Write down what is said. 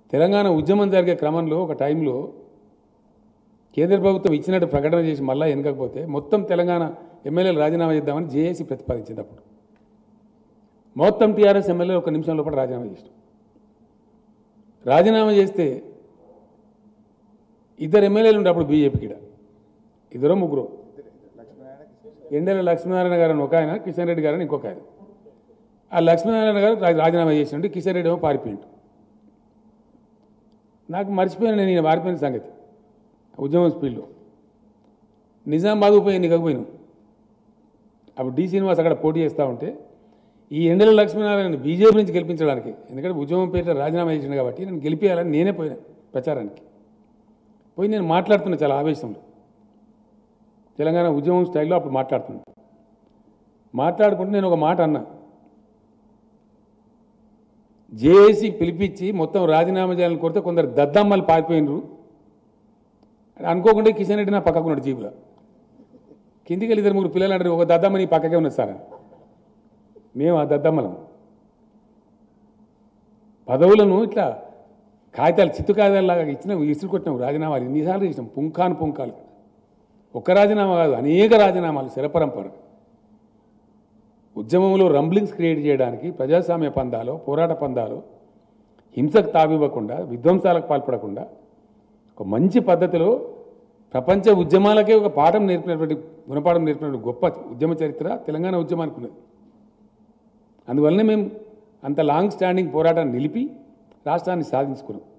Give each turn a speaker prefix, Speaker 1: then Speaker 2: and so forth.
Speaker 1: తెలంగాణ ఉద్యమం జరిగే క్రమంలో ఒక టైంలో కేంద్ర ప్రభుత్వం ఇచ్చినట్టు ప్రకటన చేసి మళ్ళా వెనకపోతే మొత్తం తెలంగాణ ఎమ్మెల్యేలు రాజీనామా చేద్దామని జేఏసీ ప్రతిపాదించింది అప్పుడు మొత్తం టీఆర్ఎస్ ఎమ్మెల్యేలు ఒక నిమిషం లోపల రాజీనామా చేసిన రాజీనామా చేస్తే ఇద్దరు ఎమ్మెల్యేలు ఉండే అప్పుడు బీజేపీకి ఇద్దరు ముగ్గురు ఎండల లక్ష్మీనారాయణ గారు అని ఒక ఆయన కిషన్ రెడ్డి గారు అని ఇంకొక ఆయన ఆ లక్ష్మీనారాయణ గారు రా- రాజీనామా చేసిండు కిషన్ రెడ్డి ఏమో పారిపోయిండు నాకు మర్చిపోయాను నేను ఈయన పారిపోయిన సంగతి ఉద్యమం స్పీడ్లో నిజామాబాద్ పోయి ఎన్నికపోయినాం అప్పుడు డి శ్రీనివాస్ అక్కడ పోటీ చేస్తూ ఉంటే ఈ ఎండల లక్ష్మీనారాయణ బీజేపీ నుంచి గెలిపించడానికి ఎందుకంటే ఉద్యమం పేరిట రాజీనామా చేసిండు కాబట్టి నేను గెలిపించాలని నేనే పోయినా ప్రచారానికి పోయి నేను మాట్లాడుతున్నా చాలా ఆవేశంలో తెలంగాణ ఉద్యమం స్టైల్లో అప్పుడు మాట్లాడుతున్నా మాట్లాడుకుంటూ నేను ఒక మాట అన్నా జేఏసీ పిలిపించి మొత్తం రాజీనామా చేయాలని కొడితే కొందరు దద్దమ్మలు పారిపోయినరు అనుకోకుండా కిషన్ రెడ్డి నా పక్కకు ఉన్నాడు జీబులో కిందికి వెళ్ళి ఇద్దరు ముగ్గురు పిల్లలు అంటారు ఒక దద్దమ్మ నీ పక్కకే ఉన్నది సార్ అని. మేము ఆ దద్దమ్మలం పదవులను ఇట్లా కాగితాలు చిత్తు కాగితాలలాగా ఇచ్చిన ఇసురు కొట్టినాం రాజీనామాలు ఇన్నిసార్లు చేసినాం పుంఖాను పుంఖాలు ఒక్క రాజీనామా కాదు అనేక రాజీనామాలు శిరపరంపర ఉద్యమంలో రంబ్లింగ్స్ క్రియేట్ చేయడానికి ప్రజాస్వామ్య పందాలు పోరాట పందాలు హింసకు తావివ్వకుండా విధ్వంసాలకు పాల్పడకుండా ఒక మంచి పద్ధతిలో ప్రపంచ ఉద్యమాలకే ఒక పాఠం నేర్పినటువంటి గుణపాఠం నేర్పినటువంటి గొప్ప ఉద్యమ చరిత్ర తెలంగాణ ఉద్యమానికి ఉన్నది అందువల్లనే మేము అంత లాంగ్ స్టాండింగ్ పోరాటాన్ని నిలిపి రాష్ట్రాన్ని సాధించుకున్నాం